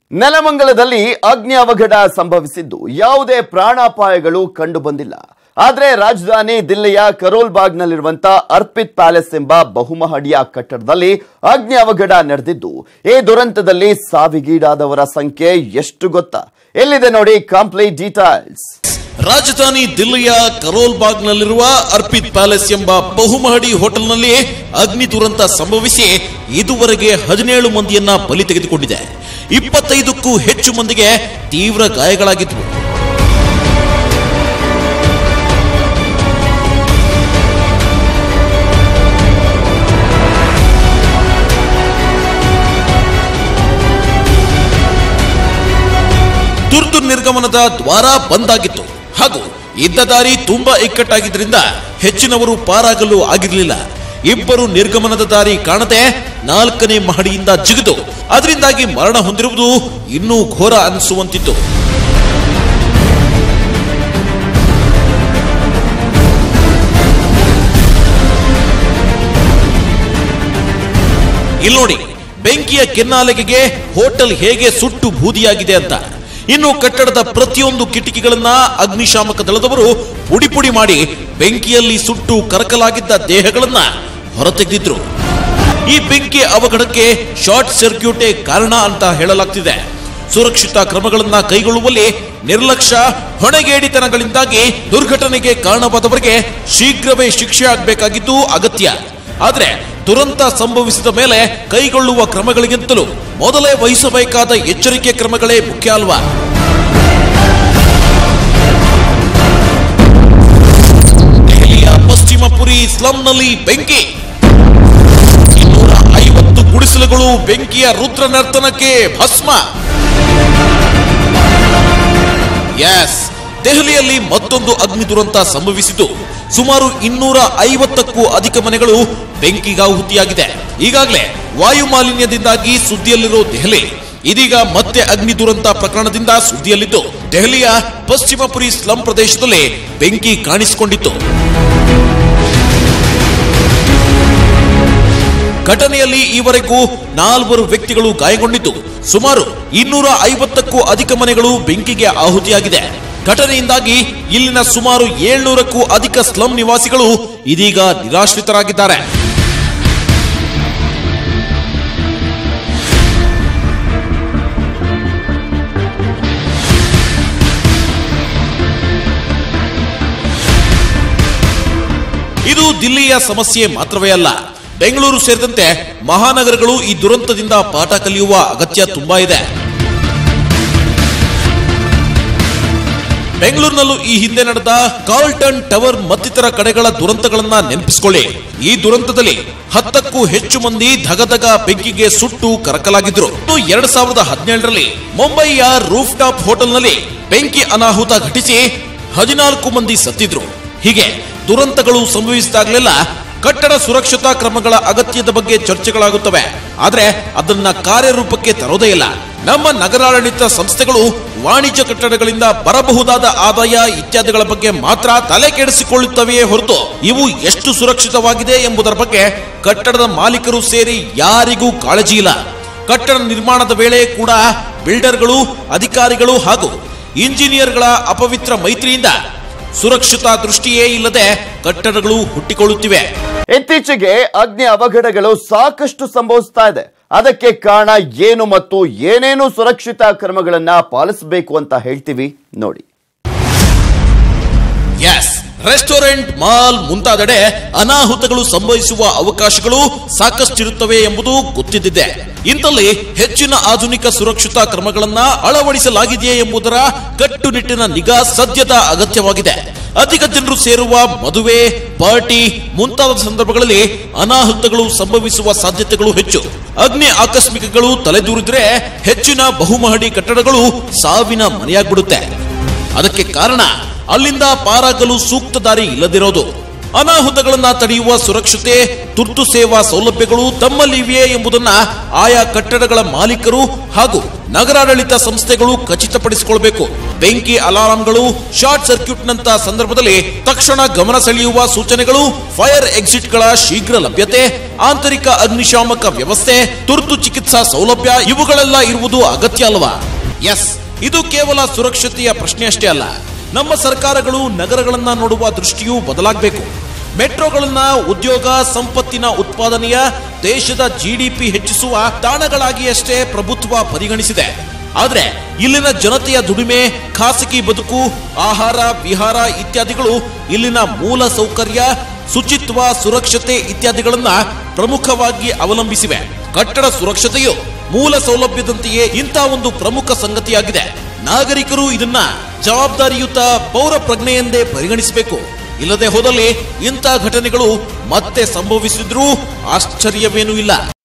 ನೆಲಮಂಗಲದಲ್ಲಿ ಅಗ್ನಿ ಅವಘಡ ಸಂಭವಿಸಿದ್ದು ಯಾವುದೇ ಪ್ರಾಣಾಪಾಯಗಳು ಕಂಡು ಬಂದಿಲ್ಲ ಆದರೆ ರಾಜಧಾನಿ ದಿಲ್ಲಿಯ ಕರೋಲ್ ಬಾಗ್ನಲ್ಲಿರುವಂತ ಅರ್ಪಿತ್ ಪ್ಯಾಲೇಸ್ ಎಂಬ ಬಹುಮಹಡಿಯ ಕಟ್ಟಡದಲ್ಲಿ ಅಗ್ನಿ ಅವಘಡ ನಡೆದಿದ್ದು ಈ ದುರಂತದಲ್ಲಿ ಸಾವಿಗೀಡಾದವರ ಸಂಖ್ಯೆ ಎಷ್ಟು ಗೊತ್ತಾ ಎಲ್ಲಿದೆ ನೋಡಿ ಕಂಪ್ಲೀಟ್ ಡೀಟೇಲ್ಸ್ ರಾಜಧಾನಿ ದಿಲ್ಲಿಯ ಕರೋಲ್ ಬಾಗ್ನಲ್ಲಿರುವ ಅರ್ಪಿತ್ ಪ್ಯಾಲೇಸ್ ಎಂಬ ಬಹುಮಹಡಿ ಹೋಟೆಲ್ನಲ್ಲಿ ಅಗ್ನಿ ದುರಂತ ಸಂಭವಿಸಿ ಇದುವರೆಗೆ ಹದಿನೇಳು ಮಂದಿಯನ್ನ ಬಲಿ ತೆಗೆದುಕೊಂಡಿದೆ ಇಪ್ಪತ್ತೈದಕ್ಕೂ ಹೆಚ್ಚು ಮಂದಿಗೆ ತೀವ್ರ ಗಾಯಗಳಾಗಿದ್ವು ತುರ್ತು ನಿರ್ಗಮನದ ದ್ವಾರ ಬಂದ್ ಆಗಿತ್ತು ಹಾಗೂ ಇದ್ದ ದಾರಿ ತುಂಬಾ ಇಕ್ಕಟ್ಟಾಗಿದ್ದರಿಂದ ಹೆಚ್ಚಿನವರು ಪಾರಾಗಲು ಆಗಿರಲಿಲ್ಲ ಇಬ್ಬರು ನಿರ್ಗಮನದ ದಾರಿ ಕಾಣದೆ ನಾಲ್ಕನೇ ಮಹಡಿಯಿಂದ ಜಿಗಿದು ಅದರಿಂದಾಗಿ ಮರಣ ಹೊಂದಿರುವುದು ಇನ್ನೂ ಘೋರ ಅನಿಸುವಂತಿತ್ತು ಇಲ್ಲಿ ನೋಡಿ ಬೆಂಕಿಯ ಕೆನ್ನಾಲಿಗೆಗೆ ಹೋಟೆಲ್ ಹೇಗೆ ಸುಟ್ಟು ಬೂದಿಯಾಗಿದೆ ಅಂತ ಇನ್ನು ಕಟ್ಟಡದ ಪ್ರತಿಯೊಂದು ಕಿಟಕಿಗಳನ್ನ ಅಗ್ನಿಶಾಮಕ ದಳದವರು ಪುಡಿ ಪುಡಿ ಮಾಡಿ ಬೆಂಕಿಯಲ್ಲಿ ಸುಟ್ಟು ಕರಕಲಾಗಿದ್ದ ದೇಹಗಳನ್ನ ಹೊರತೆಗೆದಿದ್ರು ಈ ಬೆಂಕಿ ಅವಘಡಕ್ಕೆ ಶಾರ್ಟ್ ಸರ್ಕ್ಯೂಟೇ ಕಾರಣ ಅಂತ ಹೇಳಲಾಗ್ತಿದೆ ಸುರಕ್ಷಿತ ಕ್ರಮಗಳನ್ನ ಕೈಗೊಳ್ಳುವಲ್ಲಿ ನಿರ್ಲಕ್ಷ್ಯ ಹೊಣೆಗೇಡಿತನಗಳಿಂದಾಗಿ ದುರ್ಘಟನೆಗೆ ಕಾರಣವಾದವರಿಗೆ ಶೀಘ್ರವೇ ಶಿಕ್ಷೆ ಆಗಬೇಕಾಗಿದ್ದು ಅಗತ್ಯ ಆದ್ರೆ ದುರಂತ ಸಂಭವಿಸಿದ ಮೇಲೆ ಕೈಗೊಳ್ಳುವ ಕ್ರಮಗಳಿಗಿಂತಲೂ ಮೊದಲೇ ವಹಿಸಬೇಕಾದ ಎಚ್ಚರಿಕೆ ಕ್ರಮಗಳೇ ಮುಖ್ಯ ಅಲ್ವಾ ದೆಹಲಿಯ ಪಶ್ಚಿಮಪುರಿ ಸ್ಲಂನಲ್ಲಿ ಬೆಂಕಿ ಇನ್ನೂರ ಐವತ್ತು ಗುಡಿಸಲುಗಳು ಬೆಂಕಿಯ ರುದ್ರ ನರ್ತನಕ್ಕೆ ಭಸ್ಮ ಎಸ್ ದೆಹಲಿಯಲ್ಲಿ ಮತ್ತೊಂದು ಅಗ್ನಿ ದುರಂತ ಸಂಭವಿಸಿದ್ದು ಸುಮಾರು ಇನ್ನೂರ ಐವತ್ತಕ್ಕೂ ಅಧಿಕ ಮನೆಗಳು ಬೆಂಕಿಗಾಹುತಿಯಾಗಿದೆ ಈಗಾಗಲೇ ವಾಯು ಮಾಲಿನ್ಯದಿಂದಾಗಿ ಸುದ್ದಿಯಲ್ಲಿರೋ ದೆಹಲಿ ಇದೀಗ ಮತ್ತೆ ಅಗ್ನಿ ದುರಂತ ಪ್ರಕರಣದಿಂದ ಸುದ್ದಿಯಲ್ಲಿದ್ದು ದೆಹಲಿಯ ಪಶ್ಚಿಮಪುರಿ ಸ್ಲಂ ಪ್ರದೇಶದಲ್ಲಿ ಬೆಂಕಿ ಕಾಣಿಸಿಕೊಂಡಿತ್ತು ಘಟನೆಯಲ್ಲಿ ಈವರೆಗೂ ನಾಲ್ವರು ವ್ಯಕ್ತಿಗಳು ಗಾಯಗೊಂಡಿದ್ದು ಸುಮಾರು ಇನ್ನೂರ ಐವತ್ತಕ್ಕೂ ಅಧಿಕ ಮನೆಗಳು ಬೆಂಕಿಗೆ ಆಹುತಿಯಾಗಿದೆ ಘಟನೆಯಿಂದಾಗಿ ಇಲ್ಲಿನ ಸುಮಾರು ಏಳ್ನೂರಕ್ಕೂ ಅಧಿಕ ಸ್ಲಂ ನಿವಾಸಿಗಳು ಇದೀಗ ನಿರಾಶ್ರಿತರಾಗಿದ್ದಾರೆ ಇದು ದಿಲ್ಲಿಯ ಸಮಸ್ಯೆ ಮಾತ್ರವೇ ಅಲ್ಲ ಬೆಂಗಳೂರು ಸೇರಿದಂತೆ ಮಹಾನಗರಗಳು ಈ ದುರಂತದಿಂದ ಪಾಠ ಕಲಿಯುವ ಅಗತ್ಯ ತುಂಬಾ ಇದೆ ಬೆಂಗಳೂರಿನಲ್ಲೂ ಈ ಹಿಂದೆ ನಡೆದ ಕಾರ್ಲ್ಟನ್ ಟವರ್ ಮತ್ತಿತರ ಕಡೆಗಳ ದುರಂತಗಳನ್ನ ನೆನಪಿಸಿಕೊಳ್ಳಿ ಈ ದುರಂತದಲ್ಲಿ ಹತ್ತಕ್ಕೂ ಹೆಚ್ಚು ಮಂದಿ ಧಗಧಗ ಬೆಂಕಿಗೆ ಸುಟ್ಟು ಕರಕಲಾಗಿದ್ರು ಇನ್ನು ಎರಡ್ ಸಾವಿರದ ಹದಿನೇಳರಲ್ಲಿ ಮುಂಬೈಯ ರೂಫ್ ಟಾಪ್ ಹೋಟೆಲ್ನಲ್ಲಿ ಬೆಂಕಿ ಅನಾಹುತ ಘಟಿಸಿ ಹದಿನಾಲ್ಕು ಮಂದಿ ಸತ್ತಿದ್ರು ಹೀಗೆ ದುರಂತಗಳು ಸಂಭವಿಸಿದಾಗಲೆಲ್ಲ ಕಟ್ಟಡ ಸುರಕ್ಷತಾ ಕ್ರಮಗಳ ಅಗತ್ಯದ ಬಗ್ಗೆ ಚರ್ಚೆಗಳಾಗುತ್ತವೆ ಆದ್ರೆ ಅದನ್ನ ಕಾರ್ಯರೂಪಕ್ಕೆ ತರೋದೇ ಇಲ್ಲ ನಮ್ಮ ನಗರಾಡಳಿತ ಸಂಸ್ಥೆಗಳು ವಾಣಿಜ್ಯ ಕಟ್ಟಡಗಳಿಂದ ಬರಬಹುದಾದ ಆದಾಯ ಇತ್ಯಾದಿಗಳ ಬಗ್ಗೆ ಮಾತ್ರ ತಲೆ ಕೆಡಿಸಿಕೊಳ್ಳುತ್ತವೆಯೇ ಹೊರತು ಇವು ಎಷ್ಟು ಸುರಕ್ಷಿತವಾಗಿದೆ ಎಂಬುದರ ಬಗ್ಗೆ ಕಟ್ಟಡದ ಮಾಲೀಕರು ಸೇರಿ ಯಾರಿಗೂ ಕಾಳಜಿ ಇಲ್ಲ ಕಟ್ಟಡ ನಿರ್ಮಾಣದ ವೇಳೆ ಕೂಡ ಬಿಲ್ಡರ್ಗಳು ಅಧಿಕಾರಿಗಳು ಹಾಗೂ ಇಂಜಿನಿಯರ್ಗಳ ಅಪವಿತ್ರ ಮೈತ್ರಿಯಿಂದ ಸುರಕ್ಷತಾ ದೃಷ್ಟಿಯೇ ಇಲ್ಲದೆ ಕಟ್ಟಡಗಳು ಹುಟ್ಟಿಕೊಳ್ಳುತ್ತಿವೆ ಇತ್ತೀಚೆಗೆ ಅಗ್ನಿ ಅವಘಡಗಳು ಸಾಕಷ್ಟು ಸಂಭವಿಸ್ತಾ ಇದೆ ಅದಕ್ಕೆ ಕಾರಣ ಏನು ಮತ್ತು ಏನೇನು ಸುರಕ್ಷಿತಾ ಕ್ರಮಗಳನ್ನ ಪಾಲಿಸಬೇಕು ಅಂತ ಹೇಳ್ತೀವಿ ನೋಡಿ ಎಸ್ ರೆಸ್ಟೋರೆಂಟ್ ಮಾಲ್ ಮುಂತಾದೆಡೆ ಅನಾಹುತಗಳು ಸಂಭವಿಸುವ ಅವಕಾಶಗಳು ಸಾಕಷ್ಟಿರುತ್ತವೆ ಎಂಬುದು ಗೊತ್ತಿದ್ದಿದೆ ಇಂಥಲ್ಲಿ ಹೆಚ್ಚಿನ ಆಧುನಿಕ ಸುರಕ್ಷತಾ ಕ್ರಮಗಳನ್ನ ಅಳವಡಿಸಲಾಗಿದೆಯೇ ಎಂಬುದರ ಕಟ್ಟುನಿಟ್ಟಿನ ನಿಗಾ ಸದ್ಯದ ಅಗತ್ಯವಾಗಿದೆ ಅಧಿಕ ಜನರು ಸೇರುವ ಮದುವೆ ಪಾರ್ಟಿ ಮುಂತಾದ ಸಂದರ್ಭಗಳಲ್ಲಿ ಅನಾಹುತಗಳು ಸಂಭವಿಸುವ ಸಾಧ್ಯತೆಗಳು ಹೆಚ್ಚು ಅಗ್ನಿ ಆಕಸ್ಮಿಕಗಳು ತಲೆದೂರಿದ್ರೆ ಹೆಚ್ಚಿನ ಬಹುಮಹಡಿ ಕಟ್ಟಡಗಳು ಸಾವಿನ ಮನೆಯಾಗ್ಬಿಡುತ್ತೆ ಅದಕ್ಕೆ ಕಾರಣ ಅಲ್ಲಿಂದ ಪಾರಾಗಲು ಸೂಕ್ತ ದಾರಿ ಇಲ್ಲದಿರೋದು ಅನಾಹುತಗಳನ್ನ ತಡೆಯುವ ಸುರಕ್ಷತೆ ತುರ್ತು ಸೇವಾ ಸೌಲಭ್ಯಗಳು ತಮ್ಮಲ್ಲಿವೆಯೇ ಎಂಬುದನ್ನ ಆಯಾ ಕಟ್ಟಡಗಳ ಮಾಲೀಕರು ಹಾಗೂ ನಗರಾಡಳಿತ ಸಂಸ್ಥೆಗಳು ಖಚಿತಪಡಿಸಿಕೊಳ್ಬೇಕು ಬೆಂಕಿ ಅಲಾರಂಗಳು ಶಾರ್ಟ್ ಸರ್ಕ್ಯೂಟ್ನಂತ ಸಂದರ್ಭದಲ್ಲಿ ತಕ್ಷಣ ಗಮನ ಸೆಳೆಯುವ ಸೂಚನೆಗಳು ಫೈರ್ ಎಕ್ಸಿಟ್ಗಳ ಶೀಘ್ರ ಲಭ್ಯತೆ ಆಂತರಿಕ ಅಗ್ನಿಶಾಮಕ ವ್ಯವಸ್ಥೆ ತುರ್ತು ಚಿಕಿತ್ಸಾ ಸೌಲಭ್ಯ ಇವುಗಳೆಲ್ಲ ಇರುವುದು ಅಗತ್ಯ ಅಲ್ವಾ ಎಸ್ ಇದು ಕೇವಲ ಸುರಕ್ಷತೆಯ ಪ್ರಶ್ನೆ ಅಷ್ಟೇ ಅಲ್ಲ ನಮ್ಮ ಸರ್ಕಾರಗಳು ನಗರಗಳನ್ನ ನೋಡುವ ದೃಷ್ಟಿಯೂ ಬದಲಾಗಬೇಕು ಮೆಟ್ರೋಗಳನ್ನ ಉದ್ಯೋಗ ಸಂಪತ್ತಿನ ಉತ್ಪಾದನೆಯ ದೇಶದ ಜಿಡಿಪಿ ಹೆಚ್ಚಿಸುವ ತಾಣಗಳಾಗಿ ಅಷ್ಟೇ ಪ್ರಭುತ್ವ ಪರಿಗಣಿಸಿದೆ ಆದ್ರೆ ಇಲ್ಲಿನ ಜನತೆಯ ದುಡಿಮೆ ಖಾಸಗಿ ಬದುಕು ಆಹಾರ ವಿಹಾರ ಇತ್ಯಾದಿಗಳು ಇಲ್ಲಿನ ಮೂಲ ಸೌಕರ್ಯ ಶುಚಿತ್ವ ಸುರಕ್ಷತೆ ಇತ್ಯಾದಿಗಳನ್ನ ಪ್ರಮುಖವಾಗಿ ಅವಲಂಬಿಸಿವೆ ಕಟ್ಟಡ ಸುರಕ್ಷತೆಯು ಮೂಲ ಸೌಲಭ್ಯದಂತೆಯೇ ಇಂಥ ಒಂದು ಪ್ರಮುಖ ಸಂಗತಿಯಾಗಿದೆ ನಾಗರಿಕರು ಇದನ್ನ ಜವಾಬ್ದಾರಿಯುತ ಪೌರ ಪ್ರಜ್ಞೆಯೆಂದೇ ಪರಿಗಣಿಸಬೇಕು ಇಲ್ಲದೆ ಹೋದಲ್ಲಿ ಇಂಥ ಘಟನೆಗಳು ಮತ್ತೆ ಸಂಭವಿಸಿದ್ರೂ ಆಶ್ಚರ್ಯವೇನೂ ಇಲ್ಲ